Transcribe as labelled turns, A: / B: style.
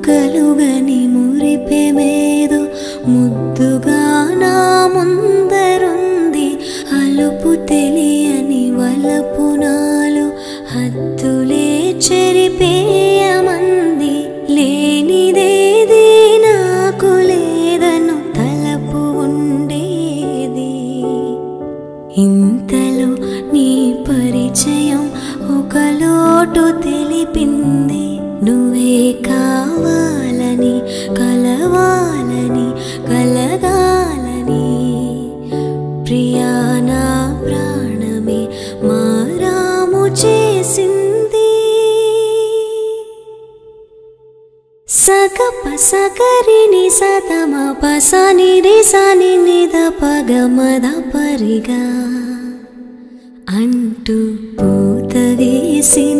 A: కలుగని మురిపెమేదో ముద్దుగా నా ముందరుంది అలుపు తెలియని వలపు నాలో హద్దులే చెరిపేయమంది లేనిదేది నాకు లేదను తలపు ఉండేది ఇంతలో నీ పరిచయం ఒక లోటు తెలిపింది నువ్వే కావాలని కలవాలని కలగాలని ప్రియా నా ప్రాణమే మారాము చేసింది సగప సగరిని సతమ పసని రిసని నిద పగమద పరిగా అంటూ పూత వేసిన